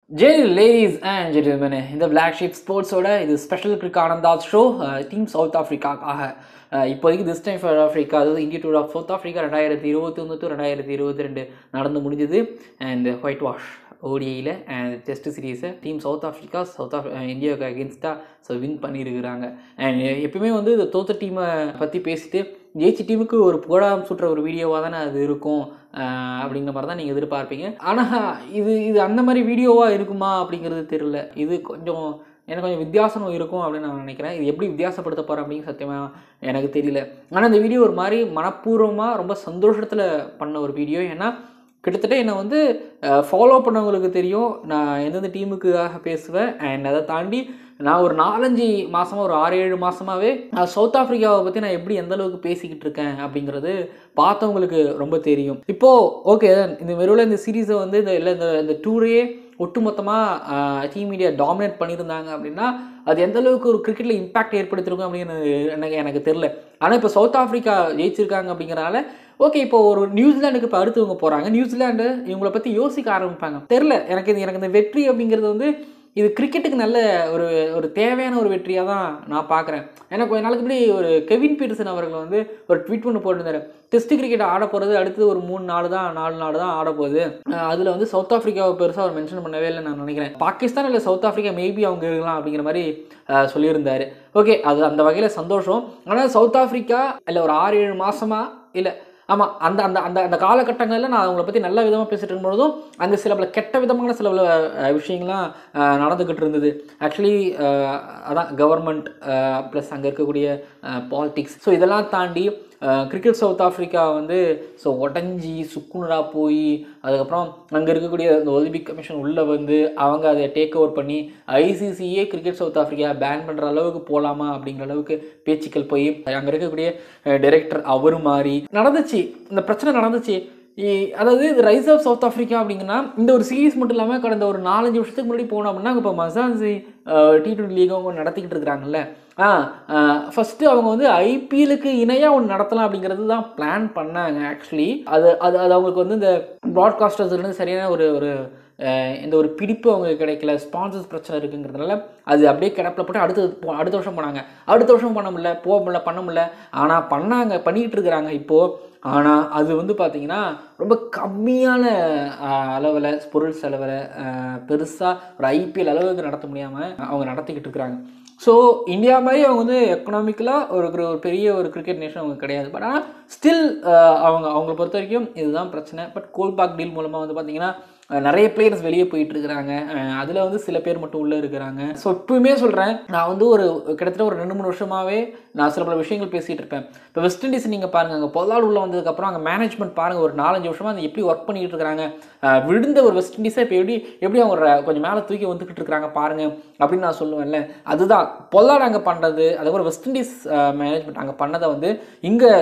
Jai ladies and gentlemen இந்த black sheep ஸ்போர்ட்ஸோட இது ஸ்பெஷல் கிரிக் ஆனந்தாஸ் ஷோ டீம் சவுத் ஆஃப்ரிக்காக்காக அஹ் இப்போதைக்கு திஸ் டைம் ஃபார் ஆஃப்ரிக்கா அதாவது India tour of South Africa ரெண்டாயிரத்தி இருபத்தி ஒன்று டு ரெண்டாயிரத்தி இருபத்தி ரெண்டு நடந்து முடிஞ்சது அண்ட் ஒயிட் வாஷ் ஓடிஐயில் அண்ட் டெஸ்ட் சீரீஸை team South Africa South of இந்தியாவுக்கு அகேன்ஸ்டாக ஸோ வின் பண்ணியிருக்கிறாங்க அண்ட் எப்பயுமே வந்து இந்த தோத்த டீமை பற்றி பேசிட்டு ஜெயிச்ச டீமுக்கு ஒரு புகழாரம் சுற்றுற ஒரு வீடியோவாக தானே அது இருக்கும் அஹ் அப்படிங்கிற மாதிரி தான் நீங்கள் எதிர்பார்ப்பீங்க ஆனால் இது இது அந்த மாதிரி வீடியோவாக இருக்குமா அப்படிங்கிறது தெரியல இது கொஞ்சம் எனக்கு கொஞ்சம் வித்தியாசம் இருக்கும் அப்படின்னு நான் நினைக்கிறேன் இது எப்படி வித்தியாசப்படுத்த போகிறேன் அப்படின்னு சத்தியமாக எனக்கு தெரியல ஆனால் இந்த வீடியோ ஒரு மாதிரி மனப்பூர்வமாக ரொம்ப சந்தோஷத்தில் பண்ண ஒரு வீடியோ ஏன்னா கிட்டத்தட்ட என்னை வந்து ஃபாலோ பண்ணவங்களுக்கு தெரியும் நான் எந்தெந்த டீமுக்காக பேசுவேன் அண்ட் அதை தாண்டி நான் ஒரு நாலஞ்சு மாதமாக ஒரு ஆறு ஏழு மாதமாகவே சவுத் ஆஃப்ரிக்காவை பற்றி நான் எப்படி எந்த அளவுக்கு பேசிக்கிட்டு இருக்கேன் அப்படிங்கிறது பார்த்தவங்களுக்கு ரொம்ப தெரியும் இப்போது ஓகே இந்த வெறுவில் இந்த சீரீஸை வந்து இந்த இல்லை இந்த இந்த டூரே ஒட்டுமொத்தமாக டீம் இந்தியா டாமினேட் பண்ணியிருந்தாங்க அப்படின்னா அது எந்த அளவுக்கு ஒரு கிரிக்கெட்டில் இம்பாக்ட் ஏற்படுத்திருக்கும் அப்படின்னு எனக்கு எனக்கு தெரில ஆனால் இப்போ சவுத் ஆஃப்ரிக்கா ஜெயிச்சிருக்காங்க அப்படிங்கிறனால ஓகே இப்போ ஒரு நியூசிலாண்டுக்கு இப்போ அடுத்து இவங்க போகிறாங்க நியூசிலாண்டு இவங்களை பற்றி யோசிக்க ஆரம்பிப்பாங்க தெரில எனக்கு இது எனக்கு இந்த வெற்றி அப்படிங்கிறது வந்து இது கிரிக்கெட்டுக்கு நல்ல ஒரு ஒரு தேவையான ஒரு வெற்றியாக தான் நான் பார்க்குறேன் ஏன்னா கொஞ்ச நாளுக்கு முன்னாடி ஒரு கெவின் பீட்டர்சன் அவர்கள் வந்து ஒரு ட்வீட் பண்ணி போட்டிருந்தாரு டெஸ்ட் கிரிக்கெட் ஆட போகிறது அடுத்தது ஒரு மூணு நாள் தான் நாலு நாள் தான் ஆட போகுது அதில் வந்து சவுத் ஆஃப்ரிக்காவை பெருசாக அவர் மென்ஷன் பண்ணவே இல்லை நான் நினைக்கிறேன் பாகிஸ்தான் இல்லை சவுத் ஆஃப்ரிக்கா மேபி அவங்க இருக்கலாம் அப்படிங்கிற மாதிரி அஹ், சொல்லியிருந்தாரு ஓகே அது அந்த வகையில் சந்தோஷம் ஆனால் சவுத் ஆஃப்ரிக்கா இல்லை ஒரு ஆறு ஏழு மாதமா இல்லை ஆமாம் அந்த அந்த அந்த அந்த காலகட்டங்களில் நான் அவங்கள பற்றி நல்ல விதமாக பேசிட்டு இருக்கும்பொழுதும் அங்கே சில பல கெட்ட விதமான சில பல அஹ், விஷயங்கள்லாம் அஹ், நடந்துக்கிட்டு இருந்தது ஆக்சுவலி அதான் கவர்மெண்ட் ப்ளஸ் அங்கே இருக்கக்கூடிய பாலிடிக்ஸ் ஸோ இதெல்லாம் தாண்டி கிரிக்கெட் சவுத் ஆஃப்ரிக்கா வந்து ஸோ உடஞ்சி சுக்குனராக போய் அதுக்கப்புறம் அங்கே இருக்கக்கூடிய அந்த ஒலிம்பிக் கமிஷன் உள்ளே வந்து அவங்க அதை டேக் ஓவர் பண்ணி ஐசிசியே கிரிக்கெட் சவுத் ஆஃப்ரிக்கா பேன் பண்ணுற அளவுக்கு போகலாமா அப்படிங்கிற அளவுக்கு பேச்சுக்கள் போய் அங்கே இருக்கக்கூடிய டைரக்டர் அவரு மாறி நடந்துச்சு இந்த பிரச்சனை நடந்துச்சு இ- அதாவது இது ரைஸ் ஆஃப் சவுத் ஆஃப்ரிக்கா அப்படிங்கன்னா இந்த ஒரு சீரீஸ் மட்டும் இல்லாமல் கடந்த ஒரு நாலஞ்சு வருஷத்துக்கு முன்னாடி போனோம் அப்படின்னா இப்போ மசான்சி டி டுவெண்ட்டி லீக் அவங்க நடத்திக்கிட்டு இருக்கிறாங்கல்ல ஆ ஃபஸ்ட்டு அவங்க வந்து ஐபிஎலுக்கு இணையாக ஒன்று நடத்தலாம் அப்படிங்கிறது தான் பிளான் பண்ணாங்க ஆக்சுவலி அது அது அது அவங்களுக்கு வந்து இந்த ப்ராட்காஸ்டர்ஸ்லேருந்து சரியான ஒரு ஒரு அஹ், இந்த ஒரு பிடிப்பு அவங்களுக்கு கிடைக்கல ஸ்பான்சர்ஸ் பிரச்சனை இருக்குங்கிறதுனால அது அப்படியே கிடப்பில் போட்டு அடுத்த போ- அடுத்த வருஷம் போனாங்க அடுத்த வருஷம் பண்ண முடியல போக முடியல பண்ண முடியல ஆனால் பண்ணாங்க பண்ணிக்கிட்டு இருக்கிறாங்க இப்போது ஆனால் அது வந்து பார்த்திங்கன்னா ரொம்ப கம்மியான அளவில் பொருள் செலவில் பெருசாக ஒரு ஐபிஎல் அளவுக்கு நடத்த முடியாமல் அவங்க நடத்திக்கிட்டு இருக்கிறாங்க ஸோ இந்தியா மாதிரி அவங்க வந்து எக்கனாமிக்கலாக ஒரு ஒரு ஒரு பெரிய ஒரு கிரிக்கெட் நேஷன் அவங்க கிடையாது பட் ஆனால் ஸ்டில் அவங்க அவங்கள பொறுத்த வரைக்கும் இதுதான் பிரச்சனை பட் கோல்பாக் டீல் மூலமாக வந்து பார்த்திங்கன்னா அஹ், நிறைய பிளேயர்ஸ் வெளியே போயிட்டு இருக்கிறாங்க அதில் வந்து சில பேர் மட்டும் உள்ளே இருக்கிறாங்க ஸோ இப்பவுமே சொல்கிறேன் நான் வந்து ஒரு கிட்டத்தட்ட ஒரு ரெண்டு மூணு வருஷமாகவே நான் சில பல விஷயங்கள் பேசிகிட்டு இருப்பேன் இப்போ வெஸ்ட் இண்டீஸ் நீங்கள் பாருங்கள் அங்கே பொல்லாடு உள்ள வந்ததுக்கப்புறம் அங்கே மேனேஜ்மெண்ட் பாருங்கள் ஒரு நாலஞ்சு வருஷமாக அது எப்படி ஒர்க் பண்ணிட்டு இருக்காங்க அஹ், விழுந்த ஒரு வெஸ்ட் இண்டீஸை இப்போ எப்படி எப்படி அவங்க ர- கொஞ்சம் மேலே தூக்கி வந்துக்கிட்டு இருக்காங்க பாருங்க அப்படின்னு நான் சொல்லுவேன்ல அதுதான் பொல்லாடு அங்கே பண்ணுறது அதுக்கப்புறம் வெஸ்ட் இண்டீஸ் மேனேஜ்மெண்ட் அங்கே பண்ணதை வந்து இங்கே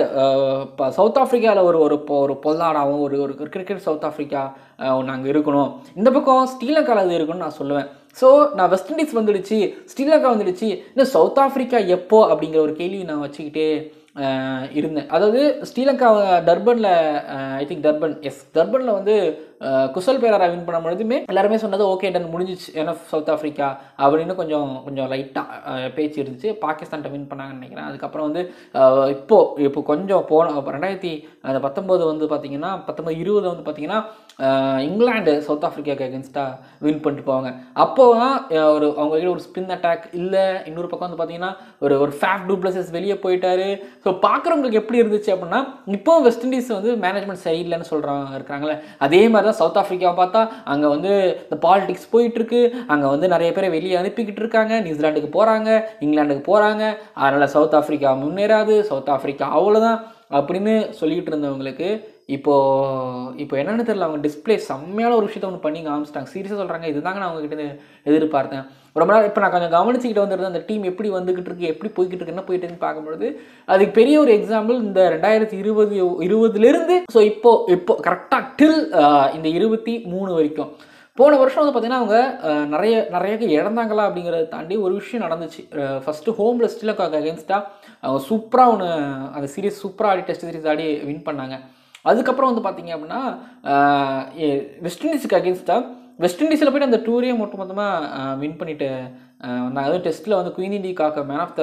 சவுத் ஆஃப்ரிக்காவில் ஒரு ஒரு பொ- ஒரு பொல்லாடாகவும் ஒரு ஒரு கிரிக்கெட் சவுத் ஆஃப்ரிக்கா ஒன்று அங்கே இருக்கணும் இந்த பக்கம் ஸ்ரீலங்காவில் அது இருக்கணும்னு நான் சொல்லுவேன் ஸோ நான் வெஸ்ட் இண்டீஸ் வந்துடுச்சு ஸ்ரீலங்கா வந்துடுச்சு இன்னும் சவுத் ஆஃப்ரிக்கா எப்போ அப்படிங்கிற ஒரு கேள்வி நான் வச்சுக்கிட்டே அஹ், இருந்தேன் அதாவது ஸ்ரீலங்கா டர்பனில் ஐ திங்க் டர்பன் எஸ் டர்பனில் வந்து அஹ், குசல் பேரரா வின் பண்ண பொழுதுமே எல்லாருமே சொன்னது ஓகே டன் முடிஞ்சிச்சு என்எஃப் சவுத் ஆஃப்ரிக்கா அப்படின்னு கொஞ்சம் கொஞ்சம் லைட்டாக பேச்சு இருந்துச்சு பாகிஸ்தான்கிட்ட வின் பண்ணாங்கன்னு நினைக்கிறேன் அதுக்கப்புறம் வந்து அஹ், இப்போ இப்போ கொஞ்சம் போன அப்ப ரெண்டாயிரத்தி அந்த பத்தொம்போது வந்து பார்த்தீங்கன்னா பத்தொம்பது இருபது வந்து பார்த்தீங்கன்னா அஹ், இங்கிலாந்து சவுத் ஆஃப்ரிக்காவுக்கு அகேன்ஸ்டாக வின் பண்ணிட்டு போவாங்க அப்போ தான் அஹ், ஒரு அவங்க கிட்ட ஒரு ஸ்பின் அட்டாக் இல்லை இன்னொரு பக்கம் வந்து பார்த்தீங்கன்னா ஒரு ஒரு ஃபேஃப் டூப்ளசஸ் வெளியே போயிட்டாரு ஸோ பார்க்குறவங்களுக்கு எப்படி இருந்துச்சு அப்படின்னா இப்போ வெஸ்ட் இண்டீஸ் வந்து மேனேஜ்மெண்ட் சரியில்லைன்னு சொல்கிறாங்க இருக்கிறாங்களே அதே மாதிரி தான் சவுத் ஆஃப்ரிக்காவை பார்த்தா அங்கே வந்து இந்த பாலிடிக்ஸ் போயிட்டு இருக்கு அங்கே வந்து நிறைய பேரை வெளியே அனுப்பிக்கிட்டு இருக்காங்க நியூசிலாண்டுக்கு போகிறாங்க இங்கிலாந்துக்கு போகிறாங்க அதனால் சவுத் ஆஃப்ரிக்கா முன்னேறாது சவுத் ஆஃப்ரிக்கா அவ்வளோதான் அப்படின்னு சொல்லிக்கிட்டு இருந்தவங்களுக்கு இப்போ இப்போ என்னன்னு தெரியல அவங்க டிஸ்ப்ளே செம்மையான ஒரு விஷயத்த ஒன்று பண்ணி காமிச்சிட்டாங்க சீரியஸாக சொல்கிறாங்க இதுதாங்க நான் அவங்ககிட்ட இருந்து எதிர்பார்த்தேன் ரொம்ப நாள் இப்போ நான் கொஞ்சம் கவனிச்சுக்கிட்டு வந்துருந்தேன் அந்த டீம் எப்படி வந்துகிட்டு இருக்கு எப்படி போய்கிட்டு இருக்கு என்ன போயிட்டு இருக்குன்னு பார்க்கும்பொழுது அதுக்கு பெரிய ஒரு எக்ஸாம்பிள் இந்த ரெண்டாயிரத்தி இருபது இருபதுலேருந்து ஸோ இப்போ இப்போ கரெக்டாக டில் இந்த இருபத்தி மூணு வரைக்கும் போன வருஷம் வந்து பார்த்தீங்கன்னா அவங்க அஹ், நிறைய நிறைய இழந்தாங்களா அப்படிங்கிறத தாண்டி ஒரு விஷயம் நடந்துச்சு ஃபஸ்ட்டு ஹோமில் ஸ்ரீலங்காக்கு அகேன்ஸ்டாக அவங்க சூப்பராக ஒன்று அந்த சீரிஸ் சூப்பராக ஆடி டெஸ்ட் சீரிஸ் ஆடி வின் பண்ணாங்க அதுக்கப்புறம் வந்து பார்த்தீங்க அப்படின்னா வெஸ்ட் இண்டீஸுக்கு அகேன்ஸ்டாக வெஸ்ட் இண்டீஸில் போயிட்டு அந்த டூரே மொத்த மொத்தமாக வின் பண்ணிட்டு அஹ், வந்தாங்க அதுவும் டெஸ்ட்டில் வந்து Quinton de Kock man of the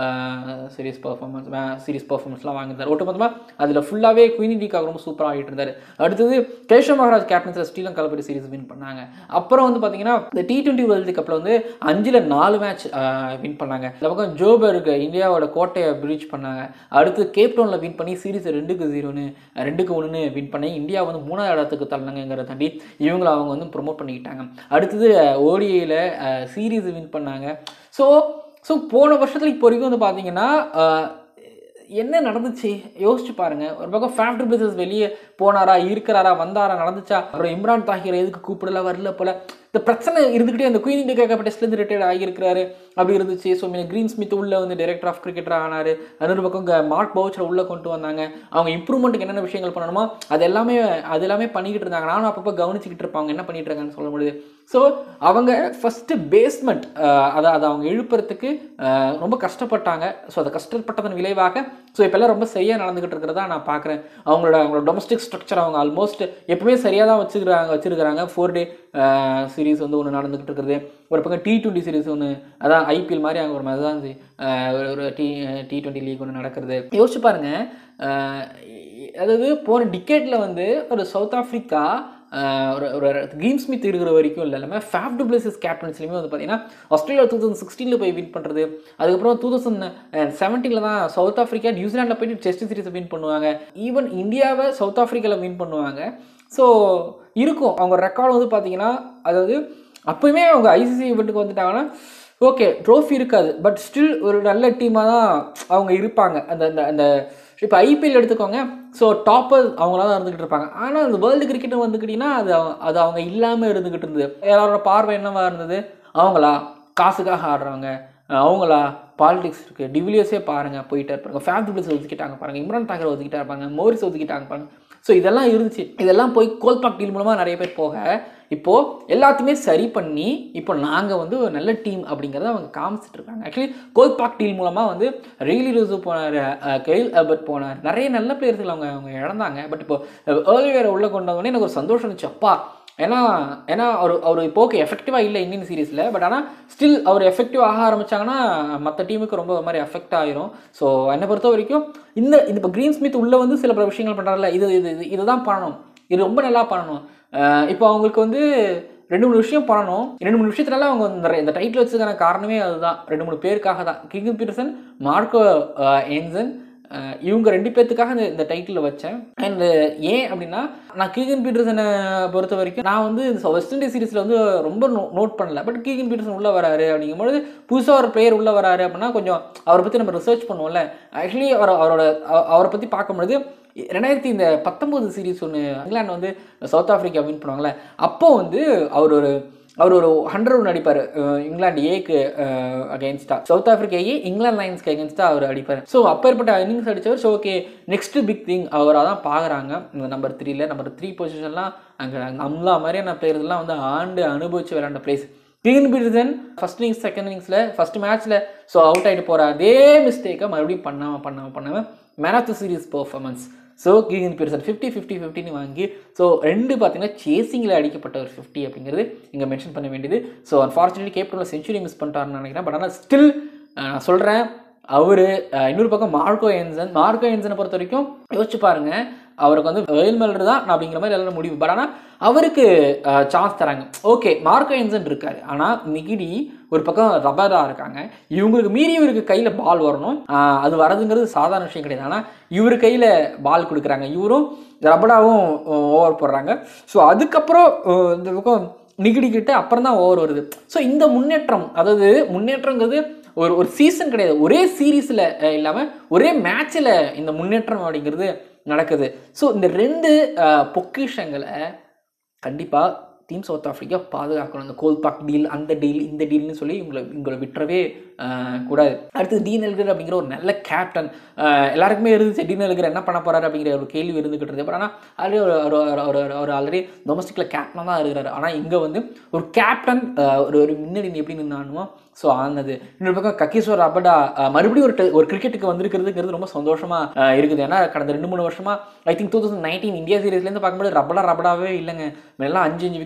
series performance series பர்ஃபார்மன்ஸ்லாம் வாங்கியிருந்தார் ஒட்டு மொத்தமாக அதில் ஃபுல்லாகவே குயின் இண்டி காக்க ரொம்ப சூப்பராக ஆகிட்டு இருந்தார் அடுத்தது கேஷவ் மகாராஜ் கேப்டன்ஸில் ஸ்ரீலங்கா போயிட்டு சீரிஸ் வின் பண்ணாங்க அப்புறம் வந்து பார்த்தீங்கன்னா இந்த டி டுவெண்ட்டி வேர்ல்டு கப்பில் வந்து அஞ்சில் நாலு மேட்ச் வின் பண்ணாங்க இந்த பக்கம் ஜோபர்க் இந்தியாவோட கோட்டையை பிரீச் பண்ணாங்க அடுத்து கேப் டவுனில் வின் பண்ணி சீரிஸ் ரெண்டுக்கு ஜீரோன்னு ரெண்டுக்கு ஒன்றுன்னு வின் பண்ணி இந்தியா வந்து மூணாவது இடத்துக்கு தள்ளினாங்கிறத தாண்டி இவங்களை அவங்க வந்து ப்ரொமோட் பண்ணிக்கிட்டாங்க அடுத்தது ஓடிஐயில் சீரீஸ் வின் பண்ணாங்க ஸோ ஸோ போன வருஷத்தில் இப்போ வரைக்கும் வந்து பார்த்தீங்கன்னா அஹ், என்ன நடந்துச்சு யோசிச்சு பாருங்க ஒரு பக்கம் ஃபேஃப்ட் பிளஸஸ் வெளியே போனாரா இருக்கிறாரா வந்தாரா நடந்துச்சா அப்புறம் இம்ரான் தாஹிர் எதுக்கு கூப்பிடல வரல போல இந்த பிரச்சனை இருந்துக்கிட்டே அந்த குயின் இண்டியா கப் டெஸ்ட்லேருந்து ரிட்டையர்ட் ஆகியிருக்கிறாரு அப்படி இருந்துச்சு ஸோ மீன் கிரீன் ஸ்மித் உள்ள வந்து டைரக்டர் ஆஃப் கிரிக்கெட்டர் ஆனார் இன்னொரு பக்கம் இங்கே மார்க் பவுச்சரை உள்ளே கொண்டு வந்தாங்க அவங்க இம்ப்ரூவ்மெண்ட்டுக்கு என்னென்ன விஷயங்கள் பண்ணணுமோ அது எல்லாமே அது எல்லாமே பண்ணிக்கிட்டு இருந்தாங்க நானும் அப்பப்போ கவனிச்சுக்கிட்டு இருப்பாங்க என்ன பண்ணிட்டு இருக்காங்கன்னு சொல்ல முடியுது ஸோ அவங்க ஃபஸ்ட்டு பேஸ்மெண்ட் அதை அதை அவங்க எழுப்புறதுக்கு அஹ், ரொம்ப கஷ்டப்பட்டாங்க ஸோ அதை கஷ்டப்பட்டதன் விளைவாக ஸோ இப்போல்லாம் ரொம்ப சரியாக நடந்துக்கிட்டு இருக்கிறதா நான் பார்க்குறேன் அவங்களோட அவங்களோட டொமஸ்டிக் ஸ்ட்ரக்சர் அவங்க ஆல்மோஸ்ட் எப்பவுமே சரியாக தான் வச்சுக்கிறாங்க வச்சுருக்கிறாங்க ஃபோர் டே சீரிஸ் வந்து ஒன்று நடந்துக்கிட்டு இருக்கிறது ஒரு பக்கம் டி டுவெண்ட்டி சீரிஸ் ஒன்று அதான் ஐபிஎல் மாதிரி அங்கே ஒரு மாதிரி தான் ஒரு ஒரு டி டி டுவெண்ட்டி லீக் ஒன்று நடக்கிறது யோசிச்சு பாருங்க அஹ், அதாவது போன டிக்கெட்டில் வந்து ஒரு சவுத் ஆஃப்ரிக்கா ஆஹ் ஒரு ஒரு கிரீம் ஸ்மித் இருக்கிற வரைக்கும் இல்லை எல்லாமே ஃபேஃப் டுப்ளசிஸ் கேப்டன்ஸ்லையுமே வந்து பார்த்தீங்கன்னா ஆஸ்திரேலியா டூ தௌசண்ட் சிக்ஸ்டீனில் போய் வின் பண்ணுறது அதுக்கப்புறம் டூ தௌசண்ட் செவன்டீனில் தான் சவுத் ஆஃப்ரிக்கா நியூசிலாண்டில் போயிட்டு டெஸ்ட் சீரிஸை வின் பண்ணுவாங்க ஈவன் இந்தியாவை சவுத் ஆஃப்ரிக்காவில் வின் பண்ணுவாங்க ஸோ இருக்கும் அவங்க ரெக்கார்டு வந்து பார்த்தீங்கன்னா அதாவது அப்போயுமே அவங்க ஐசிசி இவெண்ட்டுக்கு வந்துட்டாங்கன்னா ஓகே ட்ரோஃபி இருக்காது பட் ஸ்டில் ஒரு நல்ல டீமாக தான் அவங்க இருப்பாங்க அந்த அந்த அந்த இப்போ ஐபிஎல் எடுத்துக்கோங்க ஸோ டாப்பர் அவங்களா தான் இருந்துகிட்டு இருப்பாங்க ஆனால் அந்த வேர்ல்டு கிரிக்கெட் வந்துக்கிட்டிங்கன்னா அது அவங்க- அது அவங்க இல்லாமல் இருந்துகிட்டு இருந்தது எல்லாரோட பார்வை என்னவா இருந்தது அவங்களா காசுக்காக ஆடுறவங்க அஹ் அவங்களா பாலிடிக்ஸ் இருக்குது டிவிலியர்ஸே பாருங்கள் போயிட்டே இருப்பாங்க ஃபேம் பிளிஸ் ஒதுக்கிட்டாங்க பாருங்கள் இம்ரான் தாக்கர் ஒதுக்கிட்டா இருப்பாங்க மோரிஸ் ஒதுக்கிட்டாங்க பாருங்க ஸோ இதெல்லாம் இருந்துச்சு இதெல்லாம் போய் கோல்பாக் டீல் மூலமாக நிறைய பேர் போக இப்போது எல்லாத்தையுமே சரி பண்ணி இப்போ நாங்கள் வந்து ஒரு நல்ல டீம் அப்படிங்கிறத அவங்க காமிச்சிட்டு இருக்காங்க ஆக்சுவலி கோல்பாக் டீல் மூலமாக வந்து ரெய்லி ரோசு போனார் கெயில் அபர்ட் போனார் நிறைய நல்ல பிளேயர்கள் அவங்க அவங்க இழந்தாங்க பட் இப்போ ஏர்லியரை உள்ளே கொண்டு வந்தோடனே எனக்கு ஒரு சந்தோஷம் இருந்துச்சு அப்பா ஏன்னா ஏன்னா அவர் அவர் இப்போ ஓகே எஃபெக்டிவாக இல்லை இந்தியன் சீரீஸில் பட் ஆனால் ஸ்டில் அவர் எஃபெக்டிவ் ஆக ஆரம்பிச்சாங்கன்னா மற்ற டீமுக்கு ரொம்ப ஒரு மாதிரி எஃபெக்ட் ஆயிரும் ஸோ என்னை பொறுத்த வரைக்கும் இந்த இந்த இப்போ க்ரீன் ஸ்மித் உள்ளே வந்து சில பல விஷயங்கள் பண்ணுறாருல இது இது இது இதுதான் பண்ணணும் இது ரொம்ப நல்லா பண்ணணும் அஹ் இப்போ அவங்களுக்கு வந்து ரெண்டு மூணு விஷயம் பண்ணணும் ரெண்டு மூணு விஷயத்துனால அவங்க இந்த இந்த டைட்டில் வச்சதுக்கான காரணமே அதுதான் ரெண்டு மூணு பேருக்காக தான் கிங் பீட்டர்சன் மார்க்கோ ஏன்சன் அஹ் இவங்க ரெண்டு பேர்த்துக்காக இந்த இந்த டைட்டில் வச்சேன் அண்ட் ஏன் அப்படின்னா நான் கீகன் பீட்டர்சனை பொறுத்த வரைக்கும் நான் வந்து இந்த வெஸ்ட் இண்டீஸ் சீரிஸில் வந்து ரொம்ப நோட் பண்ணல பட் கீகன் பீட்டர்சன் உள்ளே வராரு அப்படிங்கும்போது புதுசாக ஒரு பிளேயர் உள்ளே வராரு அப்படின்னா கொஞ்சம் அவரை பற்றி நம்ம ரிசர்ச் பண்ணுவோம்ல ஆக்சுவலி அவர் அவரோட அவ- அவரை பற்றி பார்க்கும்பொழுது ரெண்டாயிரத்தி இந்த பத்தொம்போது சீரிஸ் ஒன்று இங்கிலாந்து வந்து சவுத் ஆஃப்ரிக்கா வின் பண்ணுவாங்கல்ல அப்போ வந்து அவர் ஒரு அவர் ஒரு ஹண்ட்ரட் ஒன்று அடிப்பார் இங்கிலாந்து ஏக்கு அகேன்ஸ்டா சவுத் ஆஃப்ரிக்கா ஏ இங்கிலாந்து லைன்ஸ்க்கு அகேன்ஸ்டாக அவர் அடிப்பார் ஸோ அப்பேற்பட்ட இன்னிங்ஸ் அடித்தவர் so okay next big thing அவராக தான் பார்க்குறாங்க இந்த நம்பர் த்ரீல நம்பர் த்ரீ பொசிஷன்லாம் அங்கே நம்மளா மாதிரியான பிளேயர்ஸ்லாம் வந்து ஆண்டு அனுபவிச்சு விளையாண்ட பிளேஸ் கிரீன் பீட்டர்சன் ஃபர்ஸ்ட் இன்னிங்ஸ் செகண்ட் இன்னிங்ஸில் ஃபர்ஸ்ட் மேட்ச்சில் ஸோ அவுட் ஆகிட்டு போகிற அதே மிஸ்டேக்கை மறுபடியும் பண்ணாமல் பண்ணாமல் பண்ணாமல் man of the series performance so Keegan Petersen fifty fifty ஃபிஃப்டின்னு வாங்கி ஸோ ரெண்டு பார்த்தீங்கன்னா சேசிங்கில் அடிக்கப்பட்ட ஒரு ஃபிஃப்டி அப்படிங்கிறது இங்கே மென்ஷன் பண்ண வேண்டியது ஸோ அன்ஃபார்ச்சுனேட்லி கேப்டனில் செஞ்சுரி மிஸ் பண்ணிட்டாருன்னு நினைக்கிறேன் பட் ஆனால் ஸ்டில் நான் சொல்கிறேன் அவர் இன்னொரு பக்கம் மார்க்கோ என்சன் மார்க்கோ என்சனை பொறுத்த வரைக்கும் யோசிச்சு பாருங்க அவருக்கு வந்து வெயில் மெல்டர் தான் நான் அப்படிங்கிற மாதிரி எல்லாரும் முடிவு பட் ஆனால் அவருக்கு சான்ஸ் தராங்க ஓகே மார்க்கோ என்சன் இருக்காரு ஆனால் நிகிடி ஒரு பக்கம் ரபரா இருக்காங்க இவங்களுக்கு மீறி இவருக்கு கையில் பால் வரணும் ஆஹ் அது வரதுங்கிறது சாதாரண விஷயம் கிடையாது ஆனால் இவர் கையில் பால் கொடுக்குறாங்க இவரும் ரபடாவும் ஓவர் போடுறாங்க ஸோ அதுக்கப்புறம் அஹ் இந்த பக்கம் நிகிடி கிட்ட அப்புறம் தான் ஓவர் வருது ஸோ இந்த முன்னேற்றம் அதாவது முன்னேற்றங்கிறது ஒரு ஒரு சீசன் கிடையாது ஒரே சீரீஸில் இல்லாமல் ஒரே மேட்ச்சில் இந்த முன்னேற்றம் அப்படிங்கிறது நடக்குது ஸோ இந்த ரெண்டு அஹ், பொக்கிஷங்களை கண்டிப்பாக டீம் சவுத் ஆஃப்ரிக்கா பாதுகாக்கணும் இந்த கோல்பாக் டீல் அந்த டீல் இந்த டீல்னு சொல்லி இவங்களை இவங்களை விட்டுறவே அஹ், கூடாது அடுத்து டீன் எல்கர் அப்படிங்கிற ஒரு நல்ல கேப்டன் எல்லாருக்குமே இருந்துச்சு டீன் எல்கர் என்ன பண்ண போறாரு அப்படிங்கிற ஒரு கேள்வி இருந்துகிட்டு இருந்தது பட் ஆனால் ஆல்ரெடி ஒரு ஒரு ஒரு- ஒரு ஒரு ஆல்ரெடி டொமஸ்டிக்கில் கேப்டனாக தான் இருக்கிறாரு ஆனால் இங்கே வந்து ஒரு கேப்டன் ஒரு ஒரு முன்னாடி எப்படி நின்னானுமோ ஸோ ஆனது இன்னொரு பக்கம் கக்கீஸ்வர் அபடா அஹ், மறுபடியும் ஒரு te- ஒரு கிரிக்கெட்டுக்கு வந்திருக்கிறதுங்கிறது ரொம்ப சந்தோஷமா அஹ், இருக்குது ஏன்னா கடந்த ரெண்டு மூணு வருஷமா I think two thousand nineteen India சீரீஸ்லேருந்து பார்க்கும்போது ரபடா ரபடாவே இல்லைங்க எல்லாம் அஞ்சு அஞ்சு விக்கெட்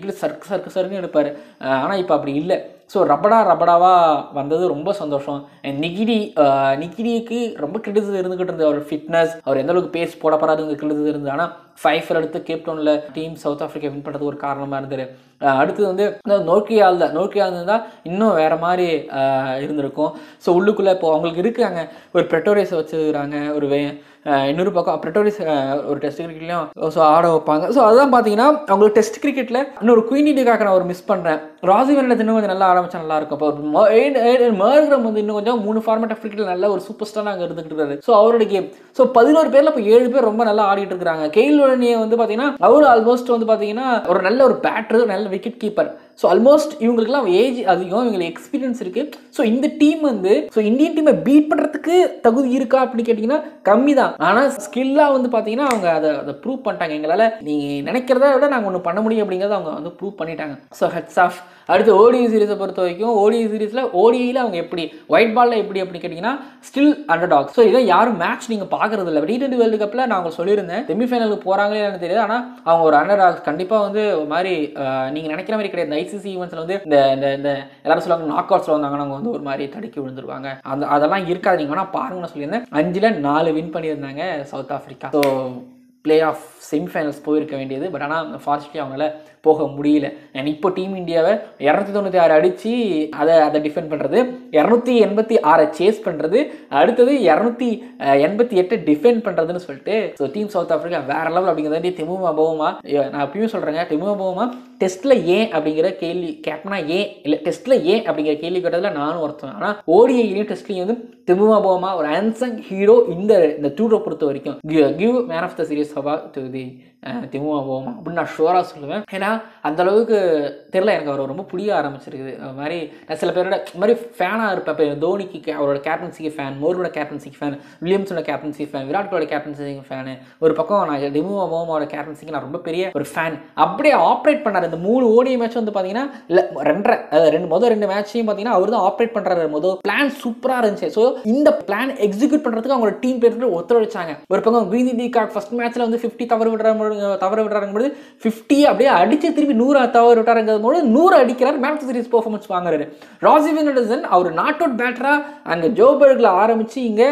விக்கெட் சர்க்கு சர்க்கு சர்க்குன்னு எடுப்பார் ஆனால் இப்போ அப்படி இல்லை ஸோ ரபடா ரபடாவாக வந்தது ரொம்ப சந்தோஷம் And நிகிடி அஹ், நிகிடிக்கு ரொம்ப கிரிட்டிசிசம் இருந்துகிட்டு இருந்தது அவர் ஃபிட்னஸ் அவர் எந்த அளவுக்கு பேஸ் போட போறாருங்க கிரிட்டிசிசம் இருந்தது ஆனால் ஃபைஃபர் அடுத்து கேப்டவுனில் டீம் சவுத் ஆஃப்ரிக்கா வின் பண்ணுறதுக்கு ஒரு காரணமாக இருந்தது அஹ், அடுத்தது வந்து நோக்கியால் தான் நோக்கியால் இருந்தால் இன்னும் வேற மாதிரி அஹ், இருந்திருக்கும் ஸோ உள்ளுக்குள்ளே இப்போ அவங்களுக்கு இருக்காங்க ஒரு பெட்டோரியஸை வச்சுருக்காங்க ஒரு வே அஹ், இன்னொரு பக்கம் ப்ரெட்டோரிஸ் ஒரு டெஸ்ட் கிரிக்கெட்லையும் ஸோ ஆட வைப்பாங்க ஸோ அதுதான் பார்த்தீங்கன்னா அவங்களுக்கு டெஸ்ட் கிரிக்கெட்டில் இன்னொரு குயின் இண்டியாக்காக நான் ஒரு மிஸ் பண்ணுறேன் ராசி வெள்ளத்தில் இன்னும் கொஞ்சம் நல்லா ஆரம்பிச்சா நல்லா இருக்கும் இப்போ மர்கிரம் வந்து இன்னும் கொஞ்சம் மூணு ஃபார்மேட் ஆஃப் கிரிக்கெட் நல்ல ஒரு சூப்பர் ஸ்டார் அங்கே இருந்துகிட்டு இருக்காரு ஸோ அவரோட கேம் ஸோ பதினோரு பேரில் இப்போ ஏழு பேர் ரொம்ப நல்லா ஆடிட்டு இருக்காங்க கெயில் உடனே வந்து பார்த்தீங்கன்னா அவர் ஆல்மோஸ்ட் வந்து பார்த்தீங்கன்னா ஒரு நல்ல ஒரு பேட்டர் நல்ல விக்கெட் கீப்பர் ஸோ ஆல்மோஸ்ட் இவங்களுக்குலாம் ஏஜ் அதிகம் இவங்களுக்கு எக்ஸ்பீரியன்ஸ் இருக்கு ஸோ இந்த டீம் வந்து ஸோ இந்தியன் டீமை பீட் பண்ணுறதுக்கு தகுதி இருக்கா அப்படின்னு கேட்டிங்கன்னா கம்மி தான் ஆனால் ஸ்கில்லாக வந்து பார்த்தீங்கன்னா அவங்க அதை அதை ப்ரூவ் பண்ணிட்டாங்க எங்களால் நீங்கள் நினைக்கிறத விட நாங்கள் ஒன்று பண்ண முடியும் அப்படிங்கிறத அவங்க வந்து ப்ரூவ் பண்ணிட்டாங்க ஸோ ஹெட்ஸ் ஆஃப் அடுத்து ஓடிஐ சீரிஸை பொறுத்த வரைக்கும் ஓடிஐ சீரிஸில் ஓடிஐயில் அவங்க எப்படி ஒயிட் பாலில் எப்படி அப்படின்னு கேட்டிங்கன்னா ஸ்டில் அண்டர் டாக் ஸோ இதை யாரும் மேட்ச் நீங்கள் பார்க்குறது இல்லை டி டுவெண்ட்டி வேர்ல்டு கப்பில் நான் அவங்க சொல்லியிருந்தேன் செமிஃபைனலுக்கு போகிறாங்களே எனக்கு தெரியாது ஆனால் அவங்க ஒரு அண்டர் டாக் கண்டிப்பாக வந்து ஒரு மாதிரி நீங்கள் நினைக்கிற மாதிரி கிடையாது ஐசிசி ஈவெண்ட்ஸில் வந்து இந்த இந்த இந்த எல்லாரும் சொல்லுவாங்க நாக் அவுட்ஸில் வந்தாங்கன்னா அவங்க வந்து ஒரு மாதிரி தடுக்கி விழுந்துருவாங்க அந்த அதெல்லாம் இருக்காது நீங்கள் வேணால் பாருங்கன்னு சொல்லியிருந்தேன் அஞ்சில் நாலு வின் பண்ணியிருந்தாங்க South Africa so play off semifinals போயிருக்க வேண்டியது பட் ஆனால் ஃபார்ச்சுனேட்லி அவங்களால போக முடியல அண்ட் இப்போ டீம் இந்தியாவை இரநூத்தி தொண்ணூற்றி ஆறு அடித்து அதை அதை டிஃபெண்ட் பண்ணுறது இரநூத்தி எண்பத்தி ஆறை சேஸ் பண்ணுறது அடுத்தது இரநூத்தி எண்பத்தி எட்டு டிஃபெண்ட் பண்ணுறதுன்னு சொல்லிட்டு ஸோ டீம் சவுத் ஆஃப்ரிக்கா வேற லெவல் அப்படிங்கிறதாண்டி திமுக அபவமா நான் எப்பயும் சொல்கிறேங்க திமுக அபவமா டெஸ்ட்டில் ஏன் அப்படிங்கிற கேள்வி கேப்டனா ஏன் இல்லை டெஸ்ட்டில் ஏன் அப்படிங்கிற கேள்வி கேட்டதில் நானும் ஒருத்தன் ஆனால் ஓடிஐலையும் டெஸ்ட்லையும் வந்து திமுக அபவமா ஒரு ஆன்சங் ஹீரோ இந்த இந்த டூரை பொறுத்த வரைக்கும் give man of the series சபா டு தி திமுக அபவமா அப்படின்னு நான் ஷுவராக சொல்லுவேன் ஏன்னா அந்த அளவுக்கு தெரியல எனக்கு அவர் ரொம்ப பிடிக்க ஆரம்பிச்சிருக்குது அது மாதிரி நான் சில பேரோட இந்த மாதிரி ஃபேனாக இருப்பேன் இப்போ தோனிக்கு கே- அவரோட கேப்டன்சிக்கு ஃபேன் மோரோட கேப்டன்சிக்கு ஃபேன் வில்லியம்ஸோட கேப்டன்சி ஃபேன் விராட் கோலோட கேப்டன்சிக்கு ஃபேனு ஒரு பக்கம் நான் டிமு அபோமாவோட கேப்டன்சிக்கு நான் ரொம்ப பெரிய ஒரு ஃபேன் அப்படியே ஆப்ரேட் பண்ணார் இந்த மூணு ஓடிய மேட்ச் வந்து பார்த்தீங்கன்னா இல்லை ரெண்டரை அதாவது ரெண்டு மொதல் ரெண்டு மேட்சையும் பார்த்தீங்கன்னா அவர் தான் ஆப்ரேட் பண்ணுறாரு மொதல் பிளான் சூப்பராக இருந்துச்சு ஸோ இந்த பிளான் எக்ஸிக்யூட் பண்ணுறதுக்கு அவங்களோட டீம் பேருக்கு ஒத்துழைச்சாங்க ஒரு பக்கம் கிரீன் தி கார்ட் ஃபர்ஸ்ட் மேட்ச்ல வந்து ஃபிஃப்டி தவறு விடுற தவறு விடுறாருங்கும்போது ஃபிஃப்டி அப்படியே அடிச்சு திருப்பி நூறு தவறு விட்டாருங்கும் போது நூறு அடிக்கிறார் மேட்ச் சீரிஸ் பெர்ஃபார்மன்ஸ் வாங்குறாரு ராசி வினடசன் அவர் நாட் அவுட் பேட்டரா அங்கே ஜோபர்கில் ஆரம்பிச்சு இங்கே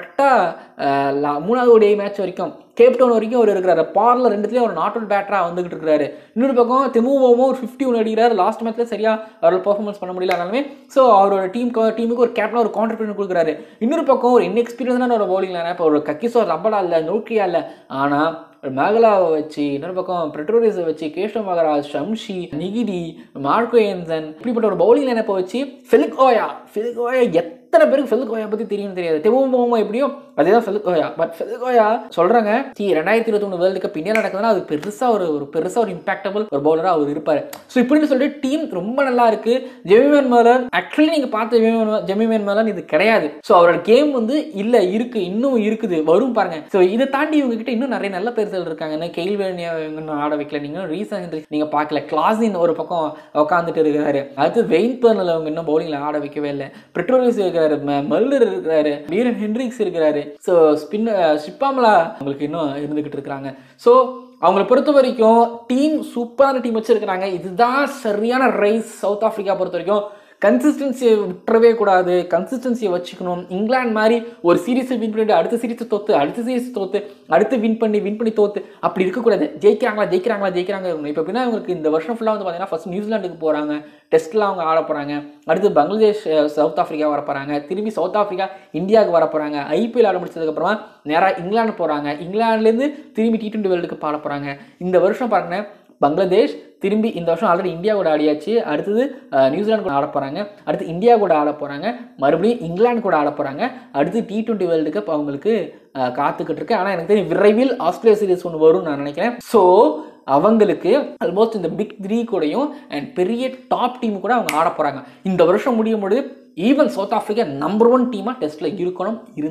கரெக்டாக மூணாவது ஓடிஐ மேட்ச் வரைக்கும் கேப்டவுன் வரைக்கும் அவர் இருக்கிறாரு பார்ல ரெண்டுத்துலேயும் ஒரு நாட் அவுட் பேட்டராக வந்துகிட்டு இருக்காரு இன்னொரு பக்கம் திமுகவும் ஒரு ஃபிஃப்டி ஒன்று அடிக்கிறார் லாஸ்ட் மேட்ச்ல சரியா அவரால் பெர்ஃபார்மன்ஸ் பண்ண முடியல அதனாலுமே ஸோ அவரோட டீம் டீமுக்கு ஒரு கேப்டனாக ஒரு கான்ட்ரிபியூஷன் கொடுக்குறாரு இன்னொரு பக்கம் ஒரு இன்எக்ஸ்பீரியன்ஸான ஒரு பவுலிங் லைனா இப்போ ஒரு கக்கிசோ ரப்படா இல்லை நோக்கியா இல்லை ஆனால் ஒரு மேகலாவை வச்சு இன்னொரு பக்கம் பெட்ரோரிஸை வச்சு Keshav Maharaj Shamsi Ngidi Marco Jansen இப்படிப்பட்ட ஒரு பவுலிங் லைனப்பை வச்சு ஃபெலிக் ஓயா ஃபெலிக் ஓயா எத்தனை பேருக்கு ஃபெலிக் ஓயா பற்றி தெரியும் தெரியாது தெவும் போமா எப்படியோ அதே தான் ஃபெலிக் ஓயா பட் ஃபெலிக் ஓயா சொல்கிறாங்க சி ரெண்டாயிரத்தி இருபத்தி ஒன்று வேர்ல்டு கப் இந்தியா நடக்குதுன்னா அது பெருசாக ஒரு ஒரு பெருசாக ஒரு இம்பாக்டபிள் ஒரு பவுலராக அவர் இருப்பார் ஸோ இப்படின்னு சொல்லிட்டு டீம் ரொம்ப நல்லா இருக்கு ஜெமிமேன் மேலன் ஆக்சுவலி நீங்கள் பார்த்த ஜெமிமேன் ஜெமிமேன் மேலன் இது கிடையாது ஸோ அவரோட கேம் வந்து இல்லை இருக்கு இன்னும் இருக்குது வரும் பாருங்க ஸோ இதை தாண்டி இவங்க கிட்ட இன்னும் நிறைய நல்ல பேர்கள் இருக்காங்க என்ன கெயில்வேனியா இன்னும் ஆட வைக்கல நீங்கள் ரீசன் நீங்க பார்க்கல கிளாஸின் ஒரு பக்கம் உட்காந்துட்டு இருக்கிறாரு அடுத்து வெயின் பர்னல் அவங்க இன்னும் பவுலிங்ல ஆட வைக்கவே இல்லை பெட்ரோலிஸ் இருக்கிறாரு ம- மல்லர் இருக்கிறாரு வீரன் ஹென்ரிக்ஸ் இருக்கிறாரு ஸோ ஸ்பின் ஷிப்பாமலா அவங்களுக்கு இன்னும் இருந்துகிட்டு இருக்கிறாங்க ஸோ அவங்கள பொறுத்த வரைக்கும் டீம் சூப்பரான டீம் வச்சிருக்கிறாங்க இதுதான் சரியான ரைஸ் சவுத் ஆப்பிரிக்கா பொறுத்த வரைக்கும் கன்சிஸ்டன்சியை விட்டுறவே கூடாது கன்சிஸ்டன்சியை வச்சுக்கணும் இங்கிலாந்து மாதிரி ஒரு சீரீஸை வின் பண்ணிட்டு அடுத்த சீரீஸை தோத்து அடுத்த சீரீஸ் தோத்து அடுத்து வின் பண்ணி வின் பண்ணி தோத்து அப்படி இருக்கக்கூடாது ஜெயிக்கிறாங்களா ஜெயிக்கிறாங்களா ஜெயிக்கிறாங்க இருக்கணும் இப்போ எப்படின்னா இவங்களுக்கு இந்த வருஷம் ஃபுல்லாக வந்து பார்த்தீங்கன்னா ஃபர்ஸ்ட் நியூசிலாந்துக்கு போகிறாங்க டெஸ்ட்டில் அவங்க ஆட போகிறாங்க அடுத்து பங்களாதேஷ் அஹ், சவுத் ஆஃப்ரிக்கா வர போகிறாங்க திரும்பி சவுத் ஆஃப்ரிக்கா இந்தியாவுக்கு வர போகிறாங்க ஐபிஎல் ஆட முடிச்சதுக்கப்புறமா நேராக இங்கிலாந்து போகிறாங்க இங்கிலாந்துலேருந்து திரும்பி டி டுவெண்ட்டி வேர்ல்டுக்கு பாட போகிறாங்க இந்த வருஷம் பாருங்க பங்களாதேஷ் திரும்பி இந்த வருஷம் ஆல்ரெடி இந்தியா கூட ஆடியாச்சு அடுத்தது அஹ், நியூசிலாந்து கூட ஆட போகிறாங்க அடுத்து இந்தியா கூட ஆட போகிறாங்க மறுபடியும் இங்கிலாந்து கூட ஆட போகிறாங்க அடுத்து டி டுவெண்ட்டி வேர்ல்டு கப் அவங்களுக்கு அஹ், காத்துக்கிட்டு இருக்கு ஆனால் எனக்கு தெரியும் விரைவில் ஆஸ்திரேலியா சீரிஸ் ஒன்று வரும்னு நான் நினைக்கிறேன் ஸோ அவங்களுக்கு ஆல்மோஸ்ட் இந்த பிக் த்ரீ கூடயும் அண்ட் பெரிய டாப் டீம் கூட அவங்க ஆட போகிறாங்க இந்த வருஷம் முடியும் பொழுது even South Africa number one டீமாக டெஸ்ட்டில் இருக்கணும் இருந்தால்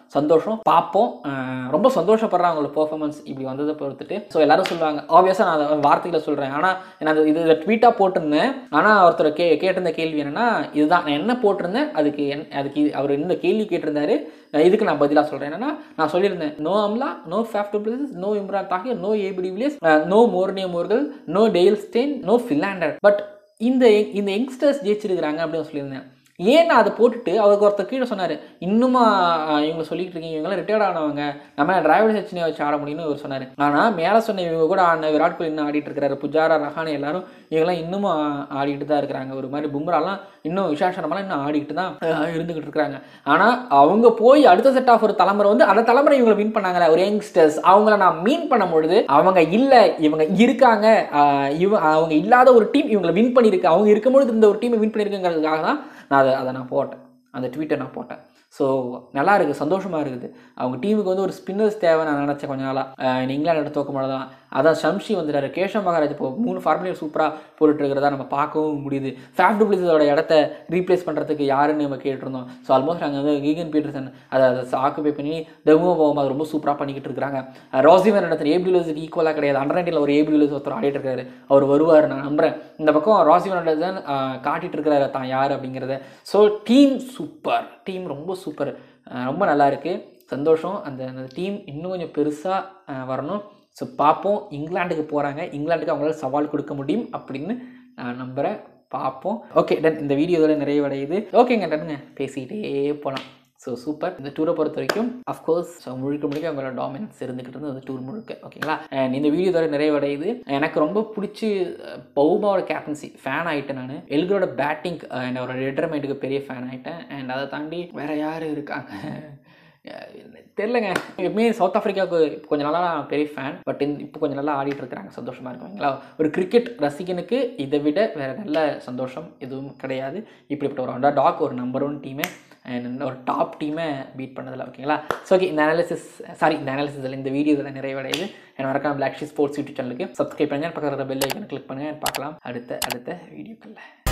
சந்தோஷம் பார்ப்போம் அஹ் ரொம்ப சந்தோஷப்படுறேன் அவங்களோட பெர்ஃபார்மன்ஸ் இப்படி வந்ததை பொறுத்துட்டு ஸோ எல்லாரும் சொல்லுவாங்க ஆப்வியஸாக நான் அதை வார்த்தைகளை சொல்கிறேன் ஆனால் நான் அது இது ட்வீட்டாக போட்டிருந்தேன் ஆனால் ஒருத்தர் கே கேட்டிருந்த கேள்வி என்னன்னா இதுதான் நான் என்ன போட்டிருந்தேன் அதுக்கு என் அதுக்கு இது- அவர் இந்த கேள்வி கேட்டிருந்தாரு அஹ் இதுக்கு நான் பதிலாக சொல்கிறேன் என்னன்னா நான் சொல்லியிருந்தேன் no Amla no Faf du Plessis no Imran Tahir no ABD Villiers no Morne Morkel no Dale Steyn no Philander but இந்த இந்த யங்ஸ்டர்ஸ் ஜெயிச்சிருக்கிறாங்க அப்படின்னு சொல்லியிருந்தேன் ஏன் நான் அதை போட்டுட்டு அவருக்கு ஒருத்தர் கீழே சொன்னார் இன்னுமா அஹ், இவங்க சொல்லிட்டு இருக்கீங்க இவங்கெல்லாம் ரிட்டையர்ட் ஆனவங்க நம்ம டிராவிட் சச்சினை வச்சு ஆட முடியும்னு இவர் சொன்னார் ஆனால் மேலே சொன்ன இவங்க கூட ஆடின விராட் கோலி இன்னும் ஆடிட்டு இருக்காரு புஜாரா ரஹானே எல்லாரும் இவங்கெல்லாம் இன்னமும் ஆ- ஆடிட்டு தான் இருக்கிறாங்க ஒரு மாதிரி பும்ராலாம் இன்னும் இஷான் சர்மாலாம் இன்னும் ஆடிட்டு தான் அஹ், இருந்துகிட்டு இருக்காங்க ஆனால் அவங்க போய் அடுத்த செட் ஆஃப் ஒரு தலைமுறை வந்து அந்த தலைமுறை இவங்களை வின் பண்ணாங்கல்ல ஒரு யங்ஸ்டர்ஸ் அவங்கள நான் மீன் பண்ணும்பொழுது அவங்க இல்லை இவங்க இருக்காங்க ஆஹ் இவ அவங்க இல்லாத ஒரு டீம் இவங்களை வின் பண்ணியிருக்கு அவங்க இருக்கும்பொழுது இந்த ஒரு டீமை வின் பண்ணியிருக்குங்கிறதுக்காக தான் நான் அதை அதை நான் போட்டேன் அந்த ட்வீட்டை நான் போட்டேன் ஸோ நல்லா இருக்குது சந்தோஷமாக இருக்குது அவங்க டீமுக்கு வந்து ஒரு ஸ்பின்னர்ஸ் தேவை நான் நினச்சேன் கொஞ்ச நாளாக இங்கிலாந்து தோக்க முடியாது அதான் ஷம்ஷி வந்துட்டாரு கேஷவ் மகாராஜ் இப்போ மூணு ஃபார்முலேட் சூப்பராக போட்டுட்டு இருக்கிறதா நம்ம பார்க்கவும் முடியுது ஃபேஃப் டுப்ளிஸோட இடத்த ரீப்ளேஸ் பண்ணுறதுக்கு யாருன்னு நம்ம கேட்டிருந்தோம் ஸோ ஆல்மோஸ்ட் நாங்கள் வந்து கீகன் பீட்டர்சன் அதை அதை ஆக்குபை பண்ணி டெமோ போகாமல் ரொம்ப சூப்பராக பண்ணிக்கிட்டு இருக்கிறாங்க ராசிமர் இடத்துல ஏபியூலஸுக்கு ஈக்குவலாக கிடையாது அண்டர் நைன்டீனில் ஒரு ஏபியூலஸ் ஒருத்தர் ஆடிட்டு இருக்காரு அவர் வருவார் நான் நம்புறேன் இந்த பக்கம் ராசிமர் தான் காட்டிட்டு இருக்கிறாரு தான் யார் அப்படிங்கிறத ஸோ டீம் சூப்பர் டீம் ரொம்ப சூப்பர் ரொம்ப நல்லா இருக்கு சந்தோஷம் அந்த அந்த டீம் இன்னும் கொஞ்சம் பெருசாக வரணும் ஸோ பார்ப்போம் இங்கிலாந்துக்கு போகிறாங்க இங்கிலாந்துக்கு அவங்களால சவால் கொடுக்க முடியும் அப்படின்னு நான் நம்புகிறேன் பார்ப்போம் ஓகே டன் இந்த வீடியோ இதோட நிறைவடையுது ஓகேங்க டன்னுங்க பேசிக்கிட்டே போகலாம் ஸோ சூப்பர் இந்த டூரை பொறுத்த வரைக்கும் அஃப்கோர்ஸ் ஸோ முழுக்க முழுக்க அவங்களோட டாமினன்ஸ் இருந்துக்கிட்டு இருந்தது அந்த டூர் முழுக்க ஓகேங்களா அண்ட் இந்த வீடியோ இதோட நிறைவடையுது எனக்கு ரொம்ப பிடிச்சி பௌமாவோட கேப்டன்சி ஃபேன் ஆகிட்டேன் நான் எல்கரோட பேட்டிங் அண்ட் அவரோட ரிட்டர்மெண்ட்டுக்கு பெரிய ஃபேன் ஆகிட்டேன் அண்ட் அதை தாண்டி வேற யார் இருக்காங்க தெரிலங்க எப்பவுமே சவுத் ஆஃப்ரிக்காவுக்கு இப்போ கொஞ்சம் நாளாக நான் பெரிய ஃபேன் பட் இப்போ கொஞ்சம் நல்லா ஆடிட்டு இருக்கிறாங்க சந்தோஷமாக இருக்குங்களா ஒரு கிரிக்கெட் ரசிகனுக்கு இதை விட வேற நல்ல சந்தோஷம் எதுவும் கிடையாது இப்படிப்பட்ட ஒரு அண்டர் டாக் ஒரு நம்பர் ஒன் டீமை அண்ட் ஒரு டாப் டீமை பீட் பண்ணதில் ஓகேங்களா ஸோ ஓகே இந்த அனாலிசிஸ் சாரி இந்த அனாலிசிஸில் இந்த வீடியோ இதில் நிறைவடையுது என்ன மறக்காம பிளாக் ஷீ ஸ்போர்ட்ஸ் யூடியூப் சேனலுக்கு சப்ஸ்கிரைப் பண்ணுங்கள் பக்கத்தில் பெல் ஐக்கனை கிளிக் பண்ணுங்கள் பார்க்கலாம் அடுத்த அடுத்த வீடியோக்களில்